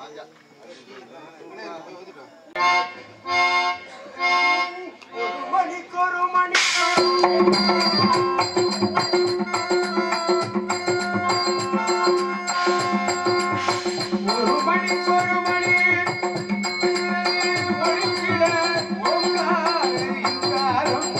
மணிக்கொரு மணி ஒரு மணிக்கொரு மணி ஒழித்திட ஓங்கார இங்காரம்.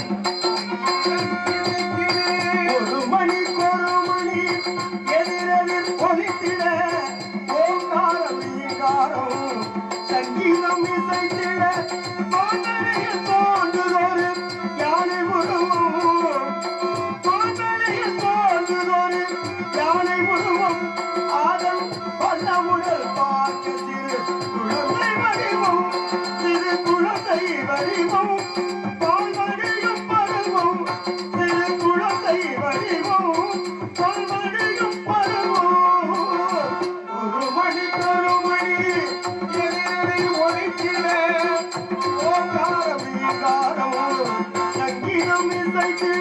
ஒரு மணிக்கொரு மணி எதிரெதிர் ஒலித்திட ஓங்காரம் இங்காரம். சங்கீதம் இசைத்திட தோன்றலில் தோன்றுதொரு யானை உருவம் தோன்றலில் தோன்றுதொரு யானை உருவம் ஆதம் வல்லமுடல் பார்க்க சிறு குழந்தை வடிவம் சிறு குழந்தை வடிவம் பால்வடியும் பருவம் சிறு குழந்தை வடிவம் பால்வடியும் பருவம் ஒரு மணி ஒரு மணி எதிரில் ஒழிக்கிற ஓங்காரம் ஈகாரம் சங்கீதம் இசைத்திட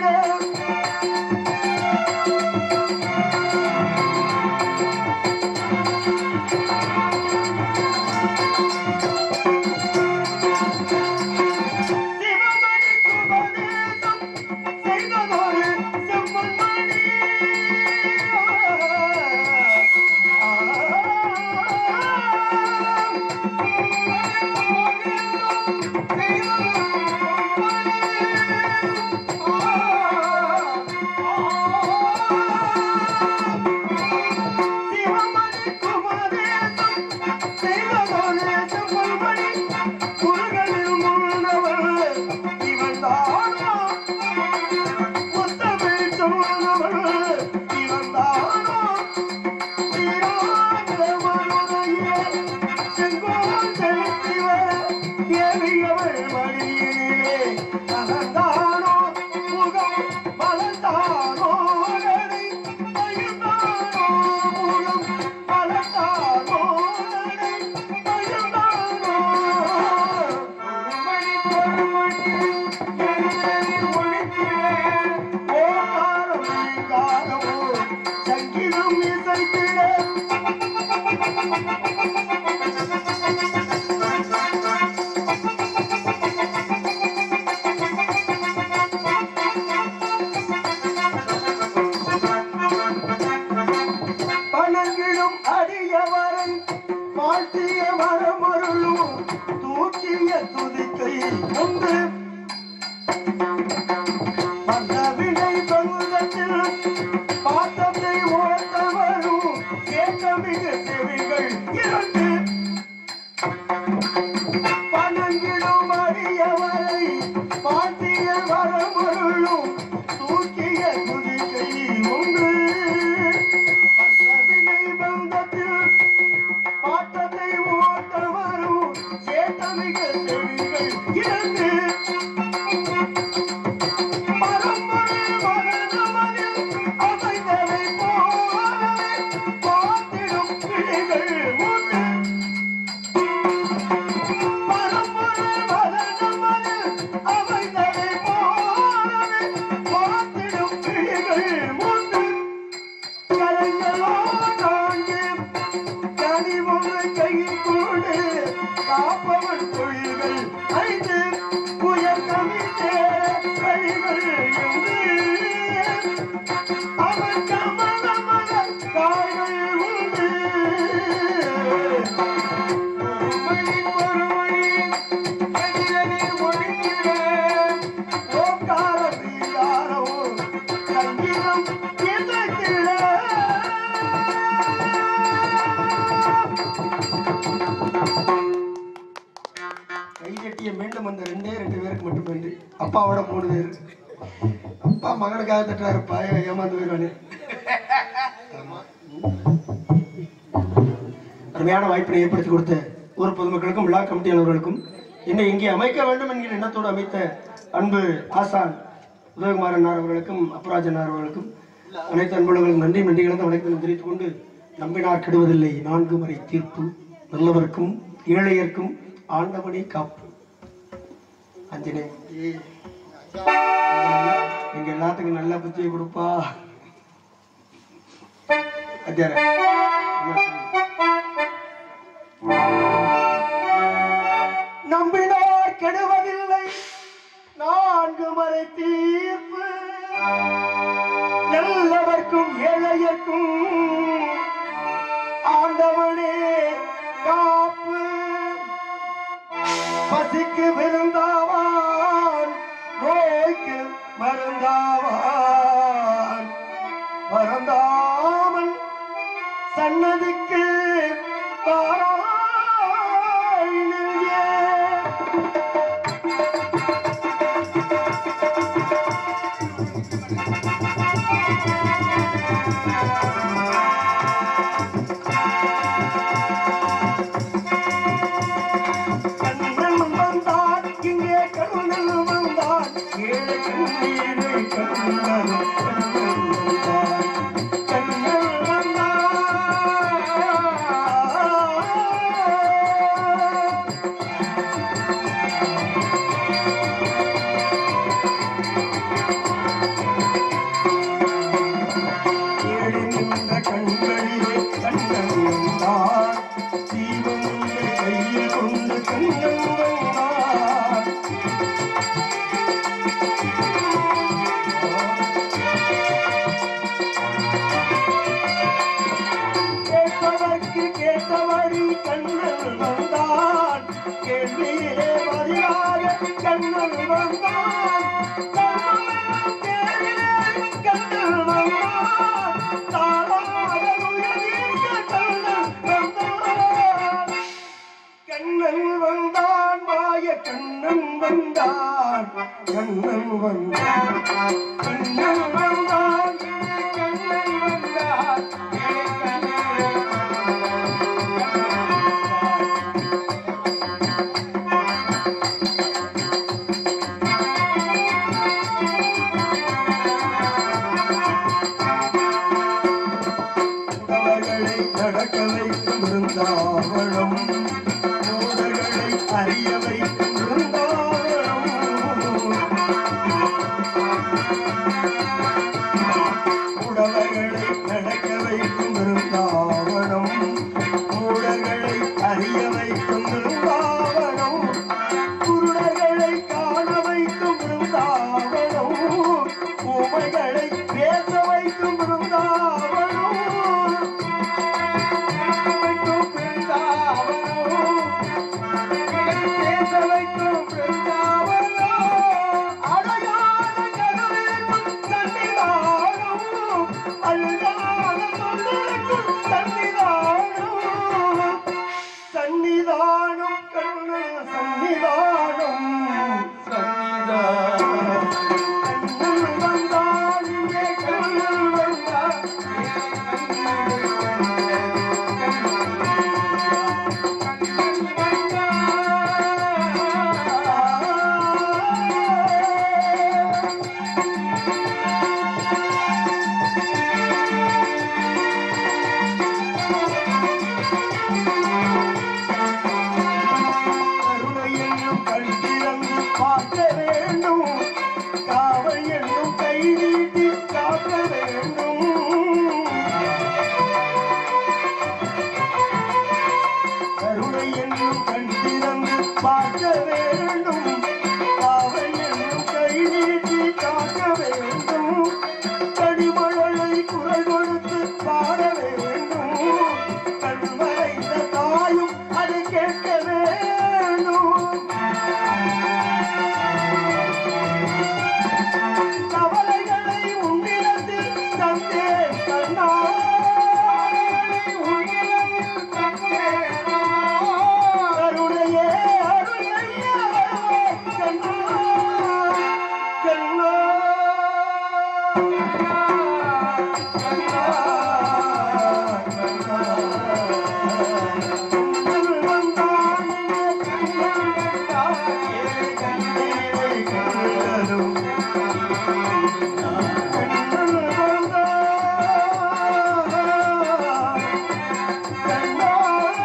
சிவமணி குமரேசம் செய்ததொரு செம்மண்மணி. சிவமணி குமரேசம் செய்ததொரு செம்மண்மணி. குறுகளில் முன்னவள் இவள் தானா முத்தமிழ் சொன்னவள் இவள் தானா தீராத மருதையே செங்கோல் செலுத்தி வர தேவியவள் மடியினிலே நகர்ந்தானோ முகம் மலர்ந்தானோ நடை மகிழ்ந்தானோ முகம் மலர்ந்தானோ நடை மகிழ்ந்தானோ மணி ஒரு மணி எதிரில் ஒழித்திட ஓங்காரம் ஈங்காரமோ சங்கீதம் இசைத்திட பணங்கிடும் அடியவரை வாழ்த்திய வரமருளும் தூக்கிய துதிக்கை ஒன்று மன்னவினை பங்குதத்தில் பாத்தத்தை ஓட்ட வரும் ஏக்கமிகு செவிகள் இரண்டு பணங்கிடும் அடியவரை வாழ்த்திய வரமருளும் தூக்கிய துதிக்கை ஒன்று மன்னவினை பங்கத்தில் பாட்டத்தை ஓட்ட வரும் சேத்தமிகு செவிகள் இரண்டு பரம்பரை மகனமதில் அமைந்ததை போலவே பார்த்திடும் கிளிகள் உண்டு. பரம்பரை மகனமதில் அமைந்ததை போலவே பார்த்திடும் கிளிகள் உண்டு. கரைகளோ தாண்டி கனிவொன்று கையில் கொண்டு காப்பவன் தொழில்கள் ஐந்து புயல் கவித்தே கழிகள் அவன் கமல மலர் காய்கள் உண்டு ஒரு மணி ஒரு மணி எதிரில் ஒழிக்கிற ஓங்கார வீராரோ சங்கீதம் இசைத்திட கைகட்டிய மீண்டும் அந்த ரெண்டே ரெண்டு பேருக்கு மட்டும் வேண்டி அப்பாவோட மூணு பேர் அப்பா மகனுக்காக தட்டுறாரு பாய ஏமாந்து போயிடுவானு அருமையான வாய்ப்பினை ஏற்படுத்தி கொடுத்த ஊர் பொதுமக்களுக்கும் விழா கமிட்டியாளர்களுக்கும் என்னை இங்கே அமைக்க வேண்டும் என்கிற எண்ணத்தோடு அமைத்த அன்பு ஆசான் உதயகுமார் அண்ணார் அவர்களுக்கும் அப்புராஜ் அண்ணார் அவர்களுக்கும் அனைத்து அன்புகளுக்கும் நன்றி நன்றி கலந்த வணக்கத்தை தெரிவித்துக் கொண்டு நம்பினார் கெடுவதில்லை நான்கு முறை தீர்ப்பு நல்லவர்க்கும் ஏழையர்க்கும் ஆண்டவனே காப்பு அஞ்சனே எங்க எல்லாத்துக்கும் நல்ல புத்தியை கொடுப்பா அத்தியார என்ன சொல்லுங்க? பசிக்கு விருந்தாவான் நோய்க்கு மருந்தாவான் பரந்தாமன் சன்னதிக்கு தாராய் நெஞ்சே. கண்ணன் வந்தான் இங்கே கண்ணன் வந்தான் ஏழை கண்ணீரை கண்ணன் கண்ணன் வந்தான் கண்ணன் வந்தான் ஏழு நின்ற கண்களிலே கண்ணன் வந்தான் தீபமுண்டு கையில் கொண்டு கண்ணன் வந்தான் கேட்பதற்கு கேட்டபடி கண்ணன் வந்தான் கேள்வியிலே பதிலாக கண்ணன் வந்தான் கர்மமெல்லாம் தேரிலே கண்ணன் வந்தான் தாளாத உயிர்நீக்க கண்ணன் வந்தான் கண்ணன் வந்தான் மாய கண்ணன் வந்தான் கண்ணன் வந்தான் கண்ணன் வந்தான் கண்ணன் வந்தான் அவர்களை நடக்க வைக்கும் பிருந்தாவனம் மூடர்களை அறிய வைக்கும் பிருந்தாவனம் உடவர்களை நடக்க வைக்கும் பிருந்தாவனம் மூடர்களை அறிய வைக்கும் பிருந்தாவனம் குருடர்களை காண வைக்கும் பிருந்தாவனம் ஊமைகளை பேச வைக்கும் பிருந்தாவனம் வைக்கும் பிருந்தாவனம் பேச வைக்கும் பிருந்தாவனம் அடையாத கதவிற்கும் சன்னிதானம் அழுதாத தொண்டருக்கும் சன்னிதானம் சன்னிதானம் கண்ணு சன்னிதானம் சன்னிதானம் கண்ணன் வந்தான் இங்கே கண்ணன் வந்தான் கருணை என்னும் கண் திறந்து பார்க்க வேண்டும் காவல் என்னும் கை நீட்டி காக்க வேண்டும் கருணை என்னும் கண் திறந்து பார்க்க வேண்டும் காவல் என்னும் கை நீட்டி காக்க வேண்டும் கடிமழலை குரல் கொடுத்து பாட வேண்டும் கண் மறைந்த தாயும் அதை கேட்க வேண்டும் கவலைகளை உன்னிடத்தில் தந்தேன் கண்ணா கருணையே அருணையே கண்ணா கண்ணா கண்ணா கண்ணா கண்ணன் வந்தான் கண்ணன் வந்தான் ஏழை கண்ணீரை கண்ணரும் கண்ணன் வந்தான் கண்ணா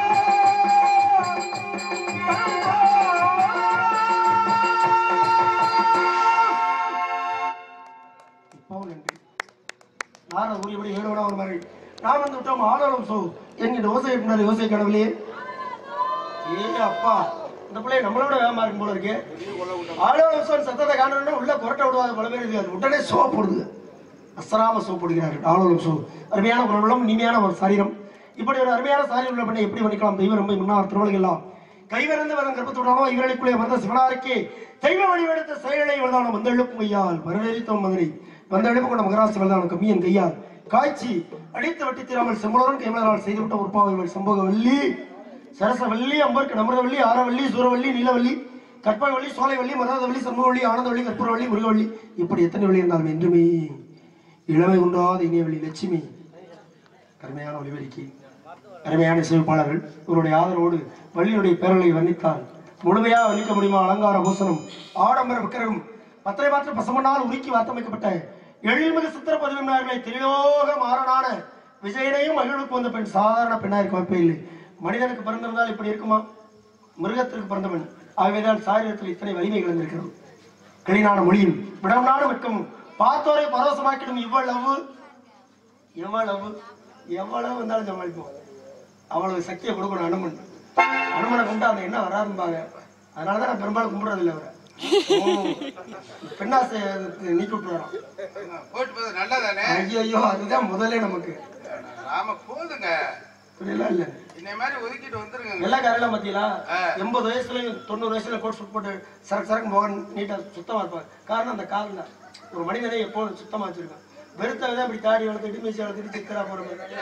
இப்பவும் நன்றி நாரத உரியபடி ஏழோட ஒரு மாதிரி நாம் வந்து விட்டோம் ஆளோலம் சோ என்கிற யோசை பின்னாடி யோசை கடவுளே ஏ அப்பா இந்த பிள்ளை நம்மளோட வேகமா இருக்கும் போல இருக்கு ஆளோலம் சோன் சத்தத்தை காணணும்னா உள்ள குரட்டை விடுவாங்க பல பேர் இது உடனே சோ போடுது அசராம சோ போடுகிறார்கள் ஆளோலம் சோ அருமையான ஒரு உள்ளம் இனிமையான ஒரு சரீரம் இப்படி ஒரு அருமையான சாரி உள்ள பெண்ணை எப்படி பண்ணிக்கலாம் தெய்வம் ரொம்ப முன்னாள் திருவள்ளுவர் எல்லாம் கைவரந்து வரும் கற்பத்துடனோ இவர்களுக்குள்ளே வந்த சிவனாருக்கு தெய்வ வடிவெடுத்த செயலை வந்தான வந்தெழுப்பும் ஐயால் வரவேறித்தோம் மதுரை வந்தெழுப்பு கொண்ட மகராசி வந்தான கம்மியன் கையால் காய்ச்சி அடித்து வட்டி தீராமல் செம்மலரும் கைமலரால் செய்துவிட்ட உற்பாவை சம்பவவல்லி சரசவல்லி அம்பர்க்கு நமரவல்லி ஆரவல்லி சூரவல்லி நீலவல்லி கற்பகவல்லி சோலைவல்லி மரதவல்லி சண்முகவல்லி ஆனந்தவல்லி கற்பூரவல்லி முருகவல்லி இப்படி எத்தனை வழி இருந்தாலும் என்றுமே இளமை குன்றாத இனியவழி லட்சுமி அருமையான ஒளிவெளிக்கு அருமையான இசையமைப்பாளர்கள் இவருடைய ஆதரவோடு வள்ளியுடைய பேரலை வர்ணித்தால் முழுமையாக வர்ணிக்க முடியுமா அலங்கார பூசணம் ஆடம்பர விக்கிரகம் பத்திரை மாற்ற பசமனால் உருக்கி வார்த்தமைக்கப்பட்ட எழில்மிகு சித்திர பதிவினார்களை திரிலோக மாறனான விஜயனையும் மகிழ்வுக்கு வந்த பெண் சாதாரண பெண்ணா இருக்க வாய்ப்பே இல்லை மனிதனுக்கு பிறந்திருந்தால் இப்படி இருக்குமா மிருகத்திற்கு பிறந்தவன் ஆகவேதான் சாரீரத்தில் இத்தனை வலிமை கலந்திருக்கிறது கிளினான மொழியும் விடம்னான வெட்கமும் பார்த்தோரை பரவசமாக்கிடும் இவ்வளவு எவ்வளவு எவ்வளவு வந்தாலும் சமாளிப்போம் அவ்வளவு சக்தியை கொடுக்கணும் அனுமன் அனுமனை கும்பிட்டு அந்த என்ன வராதும்பாங்க அதனாலதான் நான் பெரும்பாலும் கும்பிடுறது இல்லை அவரை பெண்ணாசை நீக்கி விட்டுறான் போயிட்டு போது நல்லதானே ஐயோ அதுதான் முதலே நமக்கு நாம போதுங்க புரியலாம் இல்ல என்னை மாதிரி ஒதுக்கிட்டு வந்துருங்க எல்லா காரையில மத்தியிலா ஆ. எண்பது வயசுலயும் தொண்ணூறு வயசுல கோட் சூட் போட்டு சரக்கு சரக்கு போக நீட்டா சுத்தமா இருப்பாங்க காரணம் அந்த கால் தான் ஒரு மனிதனை எப்போதும் சுத்தமா வச்சிருக்கான் வெறுத்தவதான் இப்படி தாடி வளர்த்துட்டு மீசி வளர்த்துட்டு சிக்கரா போற மாதிரி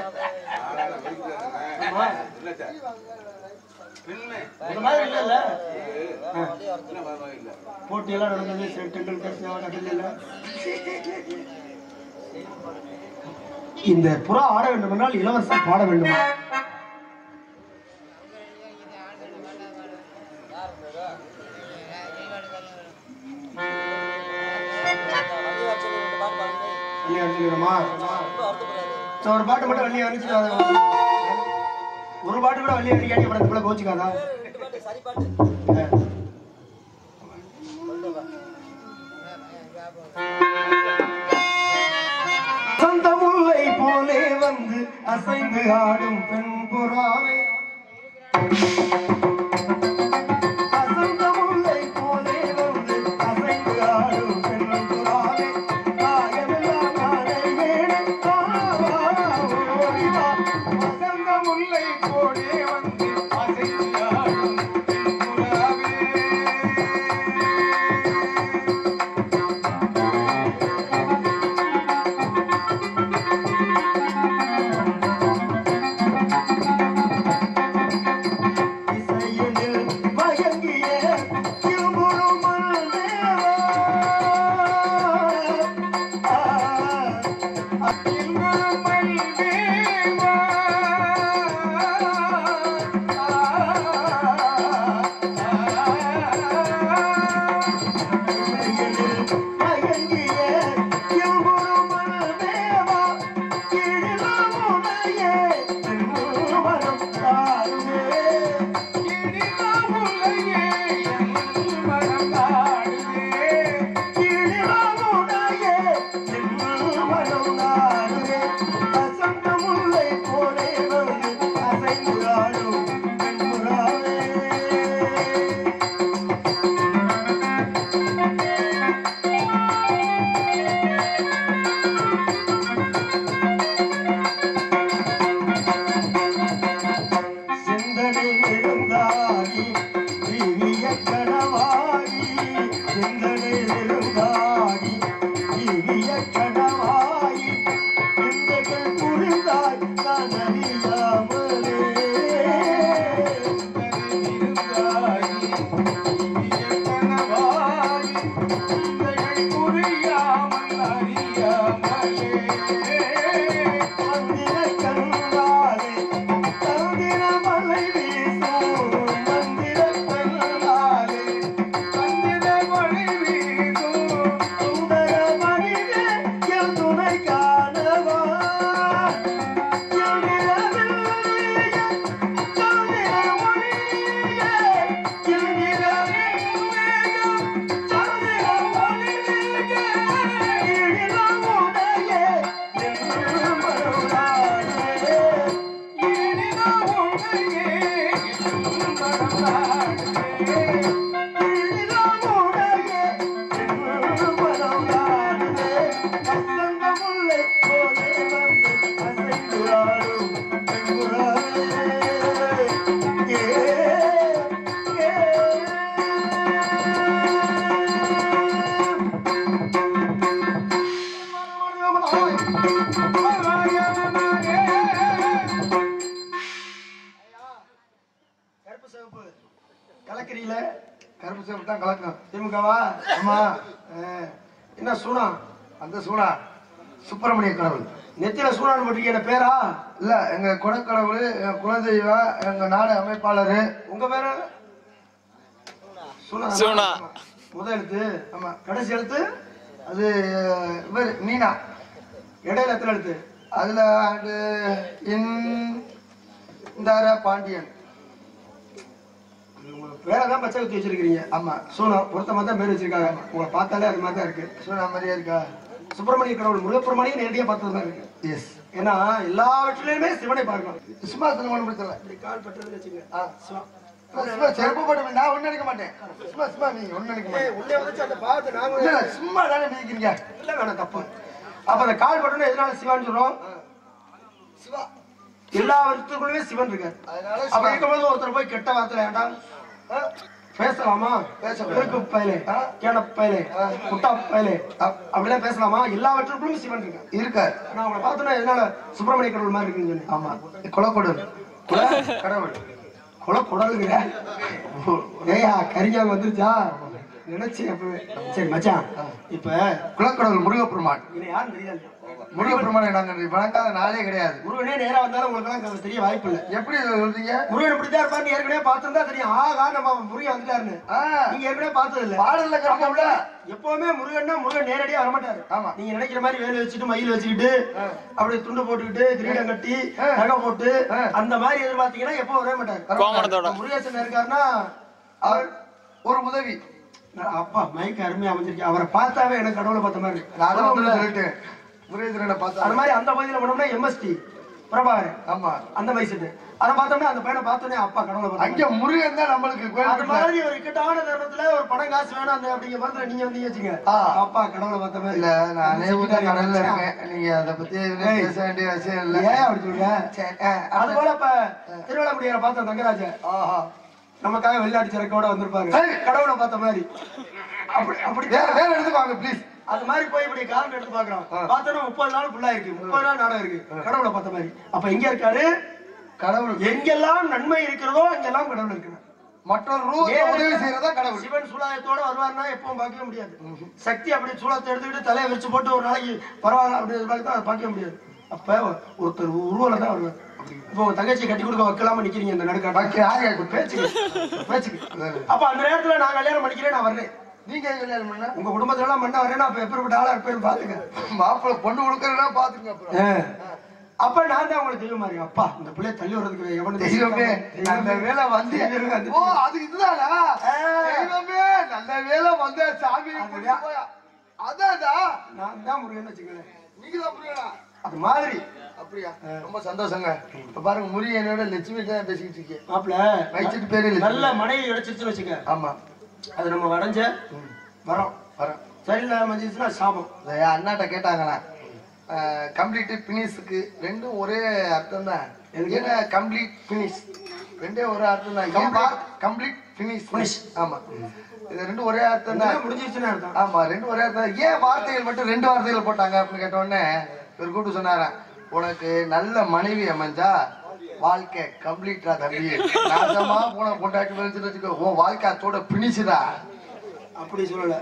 ஆமா. இல்ல சார் பின்ன இந்த மாதிரி இல்லைல்ல ஆ. இல்ல பரவாயில்ல போட்டியெல்லாம் நடந்தது சரி, டெண்டுல்கர் ஞாபகம் இல்ல இந்த புறா ஆட வேண்டும் என்றால் இளவரசர் பாட வேண்டுமா வள்ளி அடிச்சுக்கிறோமா நான் ஒரு பாட்டு மட்டும் வள்ளி அடிச்சுட்டு அதை- ஒரு பாட்டு கூட வள்ளி அடிக்காட்டி படத்துக்குள்ள கோச்சுக்காதா ஆ. சொந்த முல்லை போலே வந்து அசைந்து ஆடும் பெண் புறாவே அசைந்த முல்லை போலே வந்து அசைந்து ஆடும் பெண் புறாவே காயமெல்லாம் நானே வேணே ஓடிவா வசந்த முல்லை போலே வந்து அசைந்து ஆடும் புறாவே. இசையினில் மயங்கிய இருமுறும் மனதேவா. ஆ, இன்பமல் தேவா. இசையினில் மயங்கிய இருமுறும் மனதேவா. கீழிலும் உனையே திருமணம் தாருமே. இனிதாம் உலகே என் மனம் நாடுதே. கீழிலும் உனையே திருமணம் தாருமே. அசந்த முல்லை போலே வந்து அசைந்து ஆடும் பெண்புறாவே. சிந்தனை விழுந்தாகி தீவிய கனவாகி சிந்தனை விழுந்தாகி தீவிய கனவாகி சிந்தைகள் புரிந்தாய் நான் அறியாமலே மந்திர கண்ணாலே தந்திர மலை வீசும் மந்திர கண்ணாலே சுந்தர மணிவே என் துணை காணவா என் நிலவில்லையே, சந்திர மணியே, என் நிலவில்லையே, சந்திர மணியே, இளமுடையே, என் மருளாயே. Yeah. கருப்பு சிவப்பு கலக்கரியில கருப்பு சேப்பு தான் கலக்கும் திமுகவா ஆமா அஹ், என்ன சூனா அந்த சூடா சுப்பிரமணிய கடவுள் நெத்தியில சூனான்னு போட்டிருக்கீங்க பேரா இல்ல எங்க குலக்கடவுள் எங்க குலதெய்வம் எங்க நாடு அமைப்பாளர் உங்க பேரு சூனா சூனா. முதல் எழுத்து ஆமா கடைசி எழுத்து அது இவர் மீனா இடையில எத்தனை எழுத்து அதுல அது இந்தார பாண்டியன் உங்க பேரை தான் பச்சை குத்தி வச்சிருக்கீங்க ஆமா சூனா பொருத்தமா தான் பேர் வச்சிருக்காங்க உங்களை பார்த்தாலே அது மாதிரி தான் இருக்கு சூனா மாதிரியா இருக்கா சுப்பிரமணிய கடவுள் முருகப்பெருமானையும் நேரடியா பார்த்தது மாதிரி இருக்கு எஸ் ஏன்னா எல்லாவற்றிலுமே சிவனை பார்க்கலாம் சும்மா சொல்ல ஒன்றும் பிரச்சனை இப்படி கால் பட்டதுன்னு வச்சுங்க ஆ. சும்மா செருப்பு போட்டு நான் ஒன்றும் நினைக்க மாட்டேன் சும்மா சும்மா நீங்க ஒன்றும் நினைக்க மாட்டேன் உள்ளே வந்துச்சு அந்த பார்த்து நாங்க இல்ல, இல்ல, சும்மா தானே மிதிக்கிறீங்க இல்ல வேணாம் தப்பு அப்ப அந்த கால் பட்டணும் எதனால சிவான்னு சொல்றோம் சிவா எல்லா வருத்தத்துக்குள்ளே சிவன் இருக்காரு அதனால அப்ப சிவா. இருக்கும்போது ஒருத்தர் போய் கெட்ட வார்த்தை வேண்டாம் ஆ, பேசலாமா பேசலாம். இருக்கு பயலே கேன பயலே குட்டா பயலே அப்- அப்படிலாம் பேசலாமா எல்லாவற்றுக்குள்ளும் சிவன் இருக்காரு இருக்கார் நான் உங்களை பார்த்தோன்னா எதனால சுப்பிரமணிய கடவுள் மாதிரி இருக்குன்னு சொன்னேன் ஆமா குலக்கொடல் கடவுள் கொலை குடலுங்கிற ஏயா கரிஞ்சாங்க வந்துருச்சா நினைச்சேன் அப்பவே சரி மச்சான் இப்ப குலக்கடவுள் முருகப்பெருமான் இதை யாரும் தெரியாது முருகப்பெருமானை நாங்கள் வணங்காத நாளே கிடையாது முருகனே நேரா வந்தாலும் உங்களுக்கு எல்லாம் தெரிய வாய்ப்பு இல்லை எப்படி சொல்றீங்க முருகன் இப்படித்தான் இருப்பாருன்னு ஏற்கனவே பார்த்திருந்தா தெரியும் ஆகா நம்ம முருகன் வந்துட்டாருன்னு ஆ, நீங்க ஏற்கனவே பார்த்தது இல்ல பாடல்ல கிடக்கல எப்பவுமே முருகன்னா முருகன் நேரடியா வரமாட்டாரு ஆமா. நீங்க நினைக்கிற மாதிரி வேலை வச்சுட்டு மயில் வச்சுக்கிட்டு அப்படியே துண்டு போட்டுக்கிட்டு கிரீடம் கட்டி நகை போட்டு அந்த மாதிரி எதிர்பார்த்தீங்கன்னா எப்போ வரவே மாட்டாரு கோமணத்தோட முருகேசன் இருக்காருன்னா அவர் ஒரு உதவி நான் அப்பா மைக் அருமையா அமைஞ்சிருக்கேன் அவரை பார்த்தாவே எனக்கு கடவுளை பார்த்த மாதிரி இருக்கு. நான் தான் வந்து சொல்லிட்டேன் முருகேந்திரனை பார்த்தா அது மாதிரி அந்த பகுதியில போனோம்னா எம்எஸ்டி பிரபாகரன் ஆமா அந்த வயசுட்டு அதை பார்த்தோம்னா அந்த பையனை பார்த்தோன்னே அப்பா கடவுளை பார்த்த அங்க முருகன் தான் நம்மளுக்கு அது கோயில் மாதிரி ஒரு இக்கட்டான தருணத்துல ஒரு பணம் காசு வேணும் அந்த அப்படிங்கிற மரத்துல நீங்க வந்தீங்க வச்சுங்க ஆ. அப்பா கடவுளை பார்த்த மாதிரி இல்ல நானே உங்க கடல்ல இருக்கேன் நீங்க அதை பத்தி எதுவும் பேச வேண்டிய அவசியம் இல்ல ஏன் அப்படி சொல்ற சரி, ஆ, அது போல இப்ப திருவிழாமுடியார பார்த்த தங்கராஜ ஆஹா நமக்காக வெளிநாட்டு சரக்கோட வந்திருப்பாரு சரி. கடவுளை பார்த்த மாதிரி அப்படி அப்படி வேற வேற எடுத்துக்கோங்க ப்ளீஸ் அது மாதிரி போய் இப்படி காலம் எடுத்து பாக்குறோம் பார்த்தோன்னா முப்பது நாள் ஃபுல்லா இருக்கு முப்பது நாள் நாடகம் இருக்கு கடவுளை பார்த்த மாதிரி அப்ப எங்க இருக்காரு கடவுள் எங்கெல்லாம் நன்மை இருக்கிறதோ அங்கெல்லாம் கடவுள் இருக்கிறார் மற்றொரு ரூபத்தை உதவி செய்யறதா கடவுள் சிவன் சூலாயத்தோட வருவார்னா எப்பவும் பார்க்கவே முடியாது சக்தி அப்படி சூலத்தை எடுத்துக்கிட்டு தலையை வச்சு போட்டு ஒரு நாளைக்கு பரவாயில்ல அப்படி எதிர்பார்த்து அதை பார்க்கவே முடியாது அப்ப ஒருத்தர் உருவல தான் வருவார் இப்போ உங்க தங்கச்சி கட்டி கொடுக்க வைக்கலாம நிக்கிறீங்க இந்த நடுக்காட்டா பாக்கி யாரு ஒரு பேச்சுக்கு பேச்சுக்கு அப்ப அந்த நேரத்துல நான் கல்யாணம் பண்ணிக்கிறேன் நான் வர்றேன் நீங்க கல்யாணம் பண்ணா உங்க குடும்பத்துல எல்லாம் மண்ணா வரேன் அப்ப எப்பேற்பட்ட ஆளா இருப்பேன்னு பாத்துக்க மாப்பிள்ளை பொண்ணு கொடுக்கறதா பாத்துங்க அப்புறம் அப்ப நான் தான் உங்களுக்கு தெய்வம் மாதிரி அப்பா இந்த பிள்ளைய தள்ளி விடுறதுக்கு எவனு தெய்வமே அந்த வேலை வந்து ஓ அது இதுதானா தெய்வமே நல்ல வேலை வந்த சாமி கூட்டிட்டு போயா. அதான்டா நான் தான் முருகன் வச்சுக்கிறேன் நீங்க தான் புரியலா அது மாதிரி அப்படியா ரொம்ப சந்தோஷங்க இப்ப பாருங்க முருகனோட லட்சுமி தான் பேசிக்கிட்டு இருக்கேன் மாப்பிள வயிற்றுட்டு பேரு லட்சுமி. நல்ல மனைவி கிடைச்சிருச்சுன்னு வச்சுக்க ஆமா அது நம்ம வரைஞ்ச வரோம் வரேன் சரியில்லாம இருந்துச்சுன்னா சாபம் இந்த என் அண்ணாட்ட கேட்டாங்கண்ணா கம்ப்ளீட் பினிஷுக்கு ரெண்டும் ஒரே அர்த்தம் தான் ஏன்னா கம்ப்ளீட் பினிஷ் ரெண்டே ஒரே அர்த்தம் தான் கம்ப்ளீட் பினிஷ் Finish. ஆமா இது ரெண்டும் ஒரே அர்த்தம் தான் அதெல்லாம் முடிஞ்சிருச்சுன்னு அர்த்தம் ஆமா ரெண்டு ஒரே அர்த்தம் தான். ஏன் வார்த்தைகள் மட்டும் ரெண்டு வார்த்தைகள் போட்டாங்க அப்படின்னு கேட்ட உடனே இவர் கூப்பிட்டு சொன்னாராம் உனக்கு நல்ல மனைவி அமைஞ்சா வாழ்க்கை கம்ப்ளீட்டா தம்பி நாசமா போன பொண்டாட்டி வச்சுட்டு வச்சுக்கோ உன் வாழ்க்கை அதோட பினிச்சுடா அப்படி சொல்லல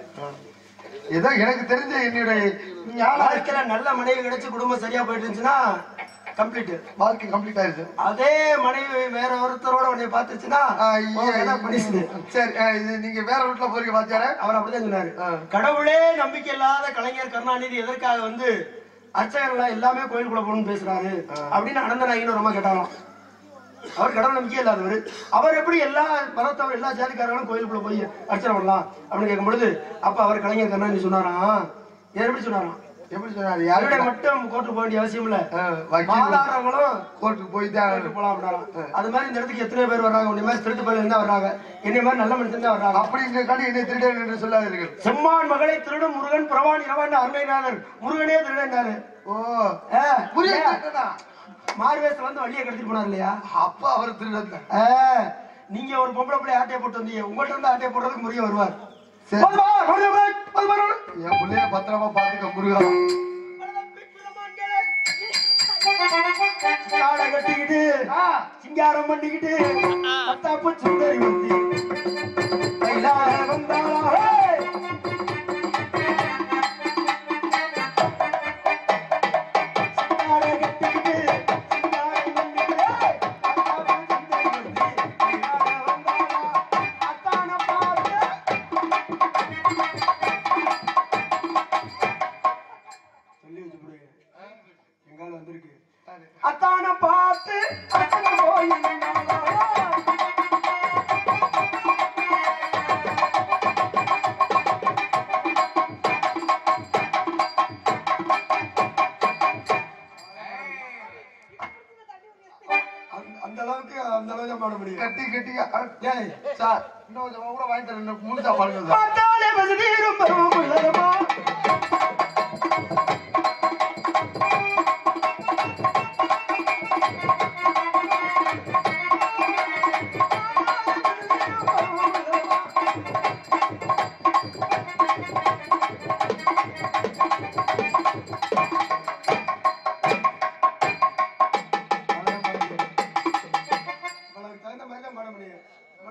ஏதோ எனக்கு தெரிஞ்ச என்னுடைய ஞானம் வாழ்க்கையில நல்ல மனைவி கிடைச்சு குடும்பம் சரியா போயிட்டு இருந்துச்சுன்னா கம்ப்ளீட் வாழ்க்கை கம்ப்ளீட் ஆயிருச்சு அதே மனைவி வேற ஒருத்தரோட உன்னை பார்த்துச்சுன்னா ஆ, உன் ஏ- வேலை பிடிச்சுது. சரி ஆ, இது நீங்க வேற ரூட்ல போறீங்க பாத்தியாரா அவர் அப்படிதான் சொன்னாரு ஆ. கடவுளே நம்பிக்கை இல்லாத கலைஞர் கருணாநிதி எதற்காக வந்து அர்ச்சகர்கள் எல்லாமே கோயிலுக்குள்ள போகணும்னு பேசுறாரு அப்படின்னு அனந்தநாயகின்னு ஒரு அம்மா கேட்டாலும் அவர் கடவுள் நம்பிக்கை இல்லாதவர் அவர் எப்படி எல்லா மதத்தவர் எல்லா ஜாதிக்காரர்களும் கோயிலுக்குள்ள போய் அர்ச்சனை பண்ணலாம் அப்படின்னு கேட்கும் பொழுது அப்ப அவர் கலைஞர் கருணாநிதி சொன்னாராம் இதை எப்படி சொன்னாராம் எப்படி சொன்னாரு யாருடைய யாருடைய மட்டும் கோர்ட்டு போக வேண்டிய அவசியம் இல்ல வக்கீல் மாதாரங்களும் கோர்ட்டுக்கு போய் தான் கோர்ட்டு போலாம் அப்படின்னாராம். அது மாதிரி இந்த இடத்துக்கு எத்தனை பேர் வர்றாங்க உன்னை மாதிரி திருட்டு பயில இருந்தா வர்றாங்க என்னை மாதிரி நல்ல மனுஷன் தான் வர்றாங்க அப்படிங்கிற காட்டி என்னை திருடன் என்று சொல்லாதீர்கள் செம்மான் மகளை திருடும் முருகன் பிரவான் இரவான் அருமைநாதர் முருகனே திருடனாரு ஓ ஆ, முருகன் ஏன்? திருடனா? மார்வேஸ்ல வந்து வள்ளியை கடத்திட்டு போனார் இல்லையா அப்பா அவர் திருடன் தான். ஆ, நீங்க ஒரு பொம்பளை பிள்ளை ஆட்டையை போட்டு வந்தீங்க உங்கள்ட்ட இருந்து ஆட்டையை போடுறதுக்கு முருகன் வருவார் சரி. போதுமா? போதுமா? போதுமா? என் பிள்ளைய பத்திரமா பாத்துக்க முருகா காடை கட்டிக்கிட்டு ஆ, சிங்காரம் பண்ணிக்கிட்டு அத்தாப்பு சும்மா முடியும் கட்டி கட்டியா ஏய், சார் இன்னும் கொஞ்சம் கூட வாங்கி தரேன் இன்னும் முழுசா பாருங்க சார் பார்த்தாலே வசதி ரொம்பவும் உள்ளதம்மா. உங்களுக்கு தகுந்த மாதிரி தான் பாட முடியும்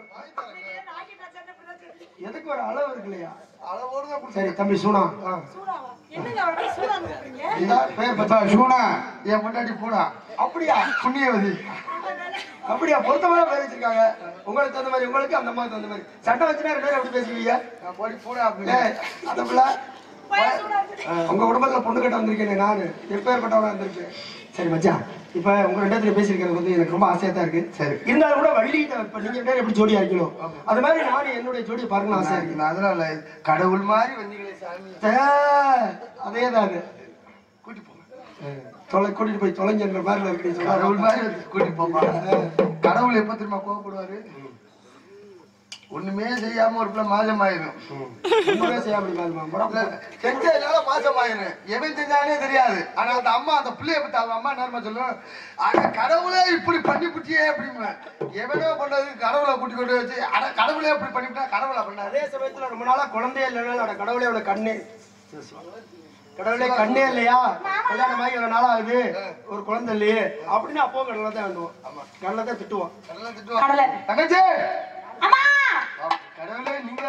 எதுக்கு ஒரு அளவு இருக்கு இல்லையா அளவோடு தான் சரி தம்பி சூனா என்னங்க அவரை சூடாங்க இருக்கீங்க? பேர் பத்தா சூனா என் முன்னாடி பூனா அப்படியா புண்ணியவதி அப்படியா பொருத்தமான பேர் வச்சிருக்காங்க உங்களுக்கு தகுந்த மாதிரி உங்களுக்கு அந்த மாதிரி தகுந்த மாதிரி சட்டை வச்சுனா ரெண்டு பேரும் எப்படி பேசுவீங்க நான் போடி பூனா ஏய், அந்த பிள்ளை பையன் சூடா இருக்கு. அஹ், உங்க குடும்பத்துல பொண்ணு கட்ட வந்திருக்கேன் நானு எப்பேற்பட்டவனா வந்திருக்கேன் சரி மச்சான் இப்ப உங்க ரெண்டு பேரும் பேசியிருக்கிறது வந்து எனக்கு ரொம்ப ஆசையா தான் இருக்கு சரி. இருந்தாலும் கூட வள்ளி இப்ப நீங்க ரெண்டு பேரும் எப்படி ஜோடியா இருக்கீங்களோ அது மாதிரி நானும் என்னுடைய ஜோடியை பார்க்கணும் ஆசையா இருக்கு நான் அதனால கடவுள் மாதிரி வந்தீங்களே சாமி அதே தான் கூட்டி போங்க தொலை கூட்டிட்டு போய் தொலைஞ்சன்ற மாதிரி இருக்கு நீ கடவுள் சொல்றது. மாதிரி வந்து கூட்டி போப்பாங்க கடவுள் எப்ப தெரியுமா கோவப்படுவாரு ஒண்ணுமே செய்யாம ஒரு பிள்ளை மாசம் ஆயிரும் ஒண்ணுமே செய்ய முடியுமா இல்ல, செஞ்சதுனால மாசம் ஆயிரும் எவன் செஞ்சானே தெரியாது ஆனா அந்த அம்மா அந்த பிள்ளைய பத்தி அவங்க அம்மா நேரமா சொல்லும் அட கடவுளே இப்படி பண்ணி புட்டியே அப்படிங்க எவனோ பண்ணது கடவுளை கூட்டி கொண்டு வச்சு அட கடவுளே இப்படி பண்ணிவிட்டா கடவுளை பண்ணாது அதே சமயத்துல ரொம்ப நாளா குழந்தையே இல்லைனால அட கடவுளே அவட கண்ணே கடவுளே கண்ணே இல்லையா கல்யாணம் ஆகி இவ்வளவு நாள் ஆகுது ஒரு குழந்தை இல்லையே அப்படின்னு அப்போ கடவுளை தான் வேண்டுவோம் கடவுளை தான் திட்டுவோம் கடவுளை திட்டுவான். கடலை. தங்கச்சி அம்மா கடவுளே நீங்க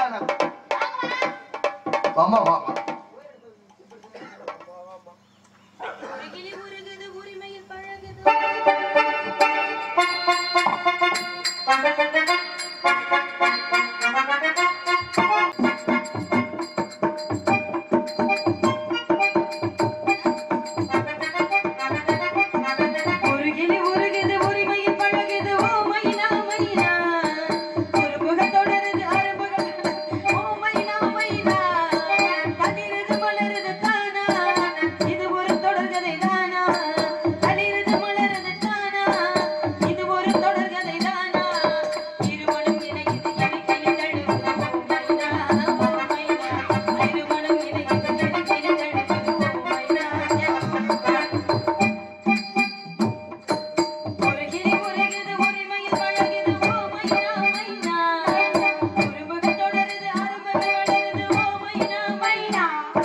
வாமா வாமா உருகிலி உருகுது உரிமையில் பழகுது உருகிலி உருகுது உரிமையில் பழகுது ஓ மைனா மைனா உருமுகம் தொடருது அருமுகம் ஓ மைனா மைனா கதிருது மலருது தானா இது ஒரு தொடர்கதை தானா கதிருது மலருது தானா இது ஒரு தொடர்கதை தானா இருமணம் இணையுது கிளிக்கிளி தழுவுது ஓ மைனா ஓ மைனா இருமணம் இணையுது கிளிக்கிளி தழுவுது ஓ மைனா உருகிலி உருகுது உரிமையில் பழகுது ஓ மைனா மைனா உருமுகம் தொடருது அருமகம் வளருது ஓ மைனா மைனா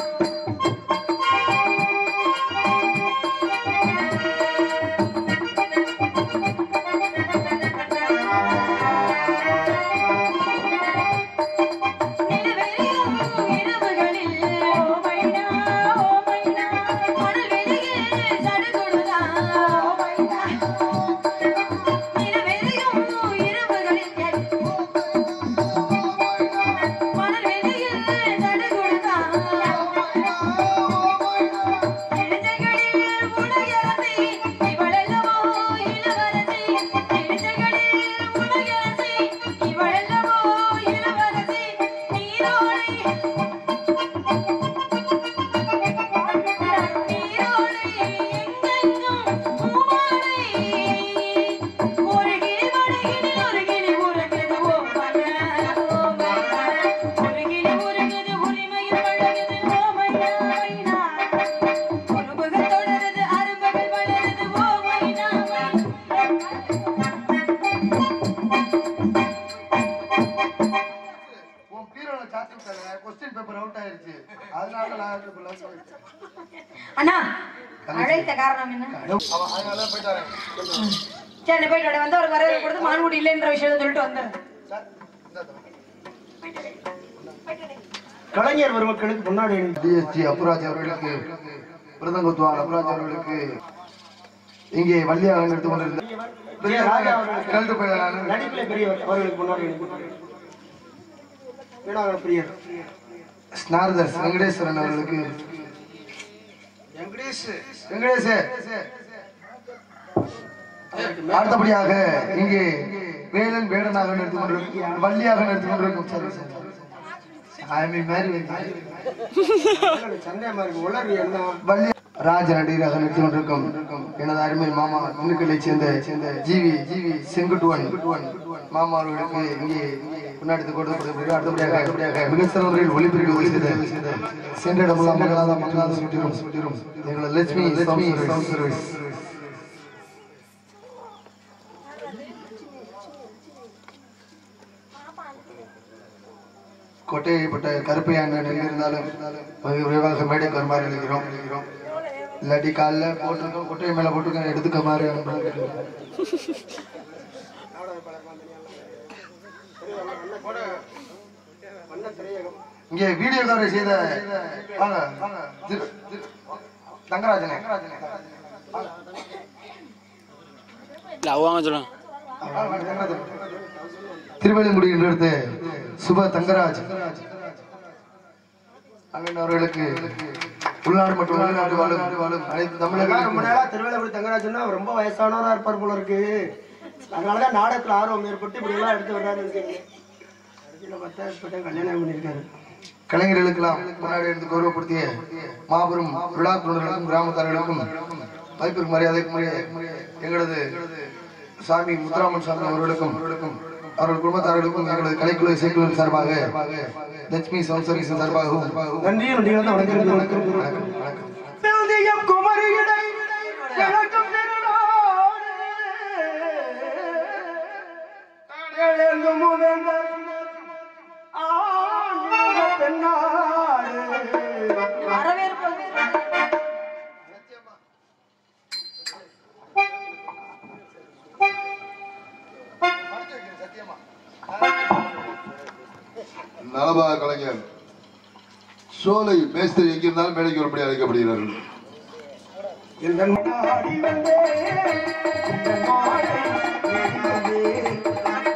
நிலவெளியும் இரவுகளில் ஓ மைனா ஓ மைனா மணல் வெளியில் சடுகுடுதா ஓ மைனா நிலவெளியும் இரவுகளில் மணல் வெளியில் சடுகுடுதா இழுச்சைகளில் உலகரசி இவளெல்லவோ இளவரசி இழுச்சைகளில் உலகரசி இவளெல்லவோ இளவரசி நீரோடை நீரோடை எங்கெங்கும் பூமாலை ஒரு கிளி மடிகினில் ஒரு கிளி உறங்குது ஓ மன்னா ஓ மன்னா ஒரு கிளி உறங்குது உரிமையில் பழகுது ஓ மைனா மைனா உருமுகம் தொடருது அரும்பகல் வளருது ஓ மைனா உன் பீரோல சாத்தி விட்டாங்க கொஸ்டின் பேப்பர் அவுட் ஆயிருச்சு அதனால நான் இப்ப last வச்சேன். அண்ணா அழைத்த காரணம் என்ன அவன் அதனால போயிட்டு வரேன் சரி போயிட்டு வாடா. வந்தவருக்கு வரவேற்பு கொடுத்து மான்குடி இல்லைன்ற விஷயத்தை சொல்லிட்டு வந்தேன் சார் இந்தா தம்பி. கலைஞர் பெருமக்களுக்கு முன்னாடி டிஎஸ்டி அப்புராஜ் அவர்களுக்கு மிருதங்குத்துவான் அப்புராஜ் அவர்களுக்கு இங்கே வள்ளியாக எடுத்து கொண்டிருந்த பெரிய ராஜா அவர்களுக்கு கல்ட்டு போயிடலாம் நடிப்பிலே பெரியவர் அவர்களுக்கு முன்னாடி வீணாக பிரியர் ஸ்னாரதர்ஸ் வெங்கடேஸ்வரன் அவர்களுக்கு வெங்கடேஷ் அடுத்தபடியாக இங்கே வேலன் வேடனாக எடுத்து கொண்டிருக்கும் வள்ளியாக எடுத்து கொண்டிருக்கும் சரி சரி சாமி மாதிரி வந்து சந்தேகமா இருக்கு உலர் என்ன வள்ளி ராஜ நடிகராக நடித்து கொண்டிருக்கும் எனது அருமை மாமா திண்டுக்கல்லை சேர்ந்த சேர்ந்த ஜிவி ஜிவி செங்குட்டுவன் மாமா அவர்களுக்கு இங்கே முன்னாடி கொடுத்து அடுத்தபடியாக அடுத்தபடியாக மிக சிறந்த முறையில் ஒளிபெருக்கி ஒளி செய்த சென்ற இடமெல்லாம் மங்களாத மங்களாத சுட்டிரும் சுட்டிரும் எங்களது லட்சுமி லட்சுமி சவுண்ட் சர்வீஸ் கோட்டைப்பட்ட கருப்பையான நெல் இருந்தாலும் மிக விரைவாக மேடைக்கு வருமாறு எழுதுகிறோம் இல்லாட்டி காலைல போட்டிருக்கோம் கொட்டையை மேல போட்டிருக்கோம் எடுத்துக்க மாதிரி இங்கே வீடியோ கவரை செய்த வாங்க வாங்க திரு- திரு- தங்கராஜனே திருவள்ளுங்குடி எடுத்து சுப தங்கராஜ் அண்ணன் அவர்களுக்கு உள்நாடு மற்றும் வெளிநாடு வாழும் வாழும் அனைத்து தமிழக ரொம்ப நாளா திருவேலபுரி தங்கராஜன்னா அவர் ரொம்ப வயசானவரா இருப்பார் போல இருக்கு அதனாலதான் நாடகத்துல ஆர்வம் ஏற்பட்டு இப்படி எல்லாம் எடுத்து வர்றாருன்னு இருக்கீங்க கடைசியில பார்த்தா இப்ப கல்யாணம் பண்ணியிருக்காரு கலைஞர்களுக்கெல்லாம் முன்னாடி எடுத்து கௌரவப்படுத்திய மாபெரும் விழா குழுவினருக்கும் கிராமத்தார்களுக்கும் மதிப்பிற்கு மரியாதைக்கு மரியாதை எங்களது சாமி முத்துராமன் சாமி அவர்களுக்கும் அவர்கள் குடும்பத்தார்களுக்கும் எங்களது கலைக்குழு இசைக்குழு சார்பாக லட்சுமி சவுண்ட் சர்வீஸ் சார்பாகவும் நன்றியும் நன்றிகள் தான் வணக்கம் வணக்கம் வணக்கம் வணக்கம் பெல்தியம் குமரியிடை கிழக்கும் திருநாடு. எழுந்து முதல்வர் ஆண்டு தென்னாடு. வரவேற்பு நலபா கலைஞர் சோலை மேஸ்திரி எங்கிருந்தாலும் மேடைக்கு வரும்படி அழைக்கப்படுகிறார்கள் இந்த நாடி வந்தே, இந்த நாடை தேடி வந்தே.